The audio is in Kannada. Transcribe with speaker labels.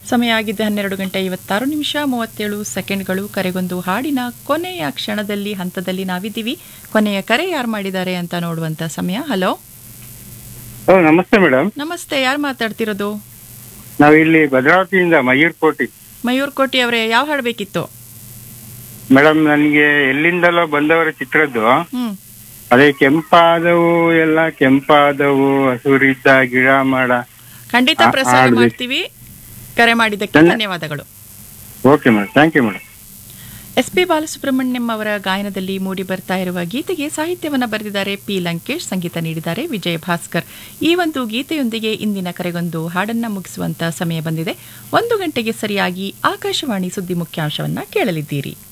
Speaker 1: ಸಮಯ ಆಗಿದೆ ಹನ್ನೆರಡು ಗಂಟೆ ಐವತ್ತಾರು ನಿಮಿಷ ಮೂವತ್ತೇಳು ಸೆಕೆಂಡ್ಗಳು ಕರೆಗೊಂದು ಹಾಡಿನ ಕೊನೆಯ ಕ್ಷಣದಲ್ಲಿ ಹಂತದಲ್ಲಿ ನಾವಿದ್ದೀವಿ ಕೊನೆಯ ಕರೆ ಯಾರು ಮಾಡಿದ್ದಾರೆ ಅಂತ ನೋಡುವಂತ ಸಮಯ ಹಲೋ
Speaker 2: ಓ ನಮಸ್ತೆ ಮೇಡಮ್
Speaker 1: ನಮಸ್ತೆ ಯಾರು ಮಾತಾಡ್ತಿರೋದು
Speaker 2: ನಾವು ಇಲ್ಲಿ ಭದ್ರಾವತಿಯಿಂದ ಮಯೂರ್ ಕೋಟಿ
Speaker 1: ಮಯೂರ್ ಕೋಟಿ ಅವರೇ ಯಾವ ಹಾಡು ಬೇಕಿತ್ತು
Speaker 2: ಮೇಡಮ್ ನನಗೆ ಎಲ್ಲಿಂದಲೋ ಬಂದವರ ಚಿತ್ರದ್ದು
Speaker 1: ಹ್ಮ್
Speaker 2: ಅದೇ ಕೆಂಪಾದವು ಎಲ್ಲ ಕೆಂಪಾದವು ಹಸುರಿದ್ದ ಗಿಡ ಮಾಡ
Speaker 1: ಖಂಡಿತ
Speaker 2: ಆ-
Speaker 1: ಪ್ರಸಾರ
Speaker 2: ಹಾಡ್ಬೇಕು.
Speaker 1: ಮಾಡ್ತೀವಿ ಕರೆ ಮಾಡಿದ್ದಕ್ಕೆ
Speaker 2: ನನ್ನ-
Speaker 1: ಧನ್ಯವಾದಗಳು
Speaker 2: okay madam thank you madam
Speaker 1: S P Balasubrahmanyam ಅವರ ಗಾಯನದಲ್ಲಿ ಮೂಡಿ ಬರ್ತಾ ಇರುವ ಗೀತೆಗೆ ಸಾಹಿತ್ಯವನ್ನು ಬರೆದಿದ್ದಾರೆ ಪಿ ಲಂಕೇಶ್ ಸಂಗೀತ ನೀಡಿದ್ದಾರೆ ವಿಜಯ ಭಾಸ್ಕರ್ ಈ ಒಂದು ಗೀತೆಯೊಂದಿಗೆ ಇಂದಿನ ಕರೆಗೊಂದು ಹಾಡನ್ನ ಮುಗಿಸುವಂತ ಸಮಯ ಬಂದಿದೆ ಒಂದು ಗಂಟೆಗೆ ಸರಿಯಾಗಿ ಆಕಾಶವಾಣಿ ಸುದ್ದಿ ಮುಖ್ಯಾಂಶವನ್ನ ಕೇಳಲಿದ್ದೀರಿ